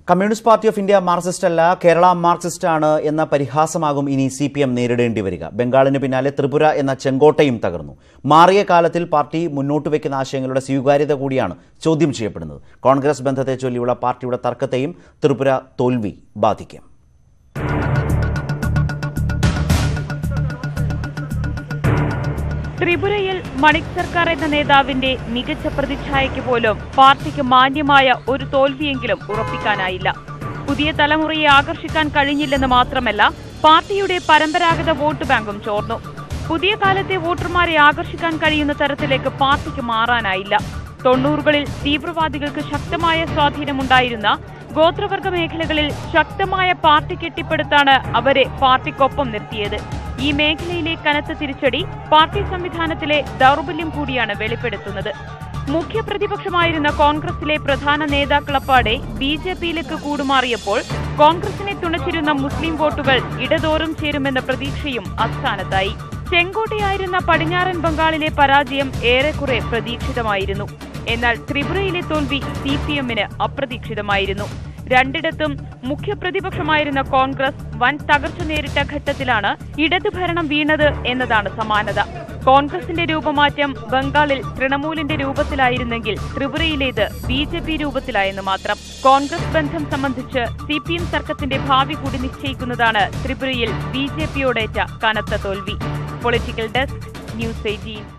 communist party of India marxist അല്ല Kerala Marxist ആണ് എന്ന പരിഹാസമാകും ഇനി സി പി എം നേരിടേണ്ടി വരിക ബംഗാളിന് പിന്നാലെ ത്രിപുര എന്ന ചെങ്കോട്ടയും തകർന്നു മാറിയ കാലത്തിൽ പാർട്ടി മുന്നോട്ട് വയ്ക്കുന്ന ആശയങ്ങളുടെ സ്വീകാര്യത കൂടിയാണ് ചോദ്യം ചെയ്യപ്പെടുന്നത് കോൺഗ്രസ് ബന്ധത്തെ ചൊല്ലിയുള്ള പാർട്ടിയുടെ തർക്കത്തെയും ത്രിപുര തോൽവി ബാധിക്കും ത്രിപുരയിൽ മണിക് സർക്കാർ എന്ന നേതാവിന്റെ മികച്ച പ്രതിച്ഛായയ്ക്ക് പോലും പാർട്ടിക്ക് മാന്യമായ ഒരു തോൽവിയെങ്കിലും ഉറപ്പിക്കാനായില്ല പുതിയ തലമുറയെ ആകർഷിക്കാൻ കഴിഞ്ഞില്ലെന്ന് മാത്രമല്ല പാർട്ടിയുടെ പരമ്പരാഗത വോട്ട് ബാങ്കും ചോർന്നു പുതിയ കാലത്തെ വോട്ടർമാരെ ആകർഷിക്കാൻ കഴിയുന്ന തരത്തിലേക്ക് പാർട്ടിക്ക് മാറാനായില്ല തൊണ്ണൂറുകളിൽ തീവ്രവാദികൾക്ക് ശക്തമായ സ്വാധീനമുണ്ടായിരുന്ന ഗോത്രവർഗ മേഖലകളിൽ ശക്തമായ പാർട്ടി കെട്ടിപ്പടുത്താണ് അവരെ പാർട്ടിക്കൊപ്പം നിർത്തിയത് ഈ മേഖലയിലെ കനത്ത തിരിച്ചടി പാർട്ടി സംവിധാനത്തിലെ ദൗർബല്യം കൂടിയാണ് വെളിപ്പെടുത്തുന്നത് മുഖ്യ പ്രതിപക്ഷമായിരുന്ന കോൺഗ്രസിലെ പ്രധാന നേതാക്കളപ്പാടെ ബി ജെ പിയിലേക്ക് കൂടുമാറിയപ്പോൾ കോൺഗ്രസിനെ തുണച്ചിരുന്ന മുസ്ലിം വോട്ടുകൾ ഇടതോറും ചേരുമെന്ന പ്രതീക്ഷയും അസ്ഥാനത്തായി ചെങ്കോട്ടയായിരുന്ന പടിഞ്ഞാറൻ ബംഗാളിലെ പരാജയം ഏറെക്കുറെ പ്രതീക്ഷിതമായിരുന്നു എന്നാൽ ത്രിപുരയിലെ തോൽവി സി പി എമ്മിന് അപ്രതീക്ഷിതമായിരുന്നു രണ്ടിടത്തും മുഖ്യപ്രതിപക്ഷമായിരുന്ന കോൺഗ്രസ് വൻ തകർച്ച നേരിട്ട ഘട്ടത്തിലാണ് ഇടതു ഭരണം വീണത് എന്നതാണ് സമാനത കോൺഗ്രസിന്റെ രൂപമാറ്റം ബംഗാളിൽ തൃണമൂലിന്റെ രൂപത്തിലായിരുന്നെങ്കിൽ ത്രിപുരയിലേത് ബി ജെ പി രൂപത്തിലായെന്ന് മാത്രം കോൺഗ്രസ് ബന്ധം സംബന്ധിച്ച് സി പി എം തർക്കത്തിന്റെ ഭാവി കൂടി നിശ്ചയിക്കുന്നതാണ് ത്രിപുരയിൽ ബി ജെ പിയോടേറ്റ കനത്ത തോൽവി പൊളിറ്റിക്കൽ ഡെസ്ക് ന്യൂസ് എയ്റ്റീൻ